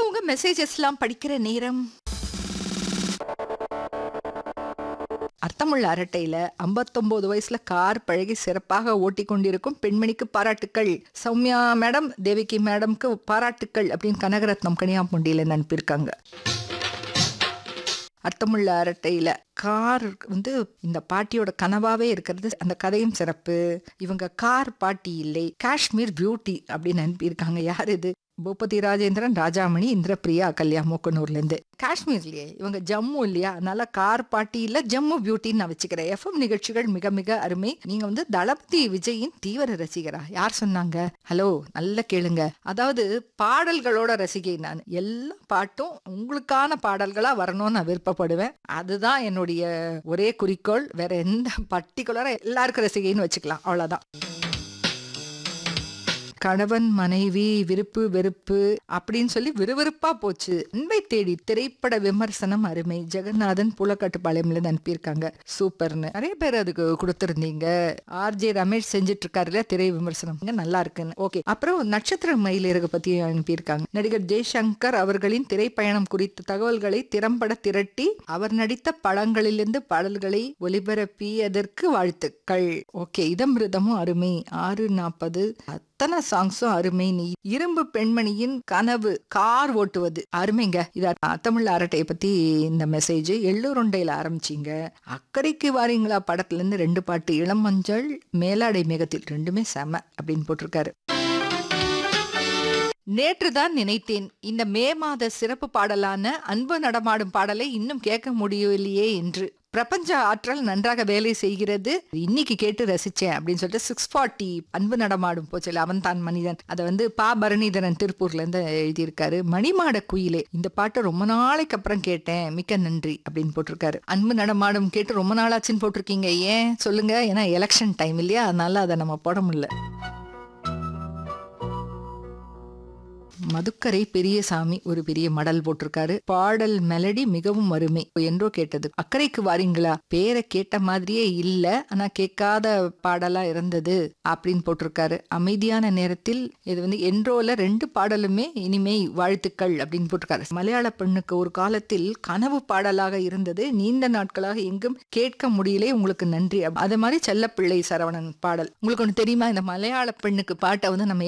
உங்க மெசேஜஸ்லாம் படிக்கிற நேரம் அர்த்தமுள்ள அரட்டையில 59 வயசுல கார் பழகி சிறப்பாக ஓட்டி கொண்டிருக்கும் பெண்மணிக்கு பாராட்டுக்கள் சௌமியா மேடம் தேவிகி மேடம்க்கு பாராட்டுக்கள் அப்படின்னு கனகரத்னம் கனியாம்பூண்டியில அனுப்பியிருக்காங்க அர்த்தமுள்ள அரட்டையில கார் வந்து இந்த பாட்டியோட கனவாவே இருக்கிறது அந்த கதையும் சிறப்பு இவங்க கார் பாட்டி இல்லை காஷ்மீர் பியூட்டி அப்படின்னு அனுப்பியிருக்காங்க யார் இது பூபதி ராஜேந்திரன் ராஜாமணி இந்திரபிரியா கல்யா மூக்கனூர்ல இருந்து காஷ்மீர்லயே இவங்க ஜம்மு இல்லையா அதனால கார் பாட்டி இல்ல ஜம்மு பியூட்டின்னு நான் வச்சுக்கிறேன் எஃப்எம் நிகழ்ச்சிகள் மிக மிக அருமை நீங்க வந்து தளபதி விஜயின் தீவிர ரசிகரா யார் சொன்னாங்க ஹலோ நல்ல கேளுங்க அதாவது பாடல்களோட ரசிகை நான் எல்லா பாட்டும் உங்களுக்கான பாடல்களா வரணும்னு நான் விருப்பப்படுவேன் அதுதான் என்னுடைய ஒரே குறிக்கோள் வேற எந்த பர்டிகுலரா எல்லாருக்கும் ரசிகைன்னு வச்சுக்கலாம் அவ்வளவுதான் கணவன் மனைவி விருப்பு வெறுப்பு அப்படின்னு சொல்லி விறுவிறுப்பா போச்சு அன்பை தேடி திரைப்பட விமர்சனம் அருமை ஜெகநாதன் புலக்கட்டுப்பாளையம்ல இருந்து அனுப்பியிருக்காங்க சூப்பர்னு நிறைய பேர் அதுக்கு கொடுத்திருந்தீங்க ஆர்ஜே ரமேஷ் செஞ்சுட்டு இருக்காருல திரை விமர்சனம் நல்லா இருக்குன்னு ஓகே அப்புறம் நட்சத்திர மயிலிறகு பத்தி அனுப்பியிருக்காங்க நடிகர் ஜெய்சங்கர் அவர்களின் திரைப்பயணம் குறித்த தகவல்களை திறம்பட திரட்டி அவர் நடித்த படங்களிலிருந்து பாடல்களை ஒளிபரப்பியதற்கு வாழ்த்துக்கள் ஓகே இதமிருதமும் அருமை ஆறு நாற்பது அத்தனை சாங்ஸும் அருமை நீ இரும்பு பெண்மணியின் கனவு கார் ஓட்டுவது அருமைங்க இது தமிழ் அரட்டையை பத்தி இந்த மெசேஜ் எள்ளூருண்டையில ஆரம்பிச்சீங்க அக்கறைக்கு வாரீங்களா படத்துல இருந்து ரெண்டு பாட்டு இளம் மஞ்சள் மேலாடை மேகத்தில் ரெண்டுமே செம அப்படின்னு போட்டிருக்காரு நேற்றுதான் நினைத்தேன் இந்த மே மாத சிறப்பு பாடலான அன்பு நடமாடும் பாடலை இன்னும் கேட்க முடியவில்லையே என்று பிரபஞ்ச ஆற்றல் நன்றாக வேலை செய்கிறது இன்னைக்கு கேட்டு ரசிச்சேன் அப்படின்னு சொல்லிட்டு சிக்ஸ் ஃபார்ட்டி அன்பு நடமாடும் போச்சல அவன் தான் மனிதன் அதை வந்து பா பரணிதரன் திருப்பூர்ல இருந்து எழுதியிருக்காரு மணிமாட குயிலே இந்த பாட்டை ரொம்ப நாளைக்கு அப்புறம் கேட்டேன் மிக்க நன்றி அப்படின்னு போட்டிருக்காரு அன்பு நடமாடும் கேட்டு ரொம்ப நாளாச்சுன்னு போட்டிருக்கீங்க ஏன் சொல்லுங்க ஏன்னா எலெக்ஷன் டைம் இல்லையா அதனால அதை நம்ம போட முடியல மதுக்கரை பெரியசாமி ஒரு பெரிய மடல் போட்டிருக்காரு பாடல் மெலடி மிகவும் அருமை என்றோ கேட்டது அக்கறைக்கு வாரீங்களா பேரை கேட்ட மாதிரியே இல்ல ஆனா கேட்காத பாடலா இருந்தது அப்படின்னு போட்டிருக்காரு அமைதியான நேரத்தில் இது வந்து என்றோல ரெண்டு பாடலுமே இனிமே வாழ்த்துக்கள் அப்படின்னு போட்டிருக்காரு மலையாள பெண்ணுக்கு ஒரு காலத்தில் கனவு பாடலாக இருந்தது நீண்ட நாட்களாக எங்கும் கேட்க முடியலே உங்களுக்கு நன்றி அது மாதிரி செல்லப்பிள்ளை சரவணன் பாடல் உங்களுக்கு ஒன்று தெரியுமா இந்த மலையாள பெண்ணுக்கு பாட்டை வந்து நம்ம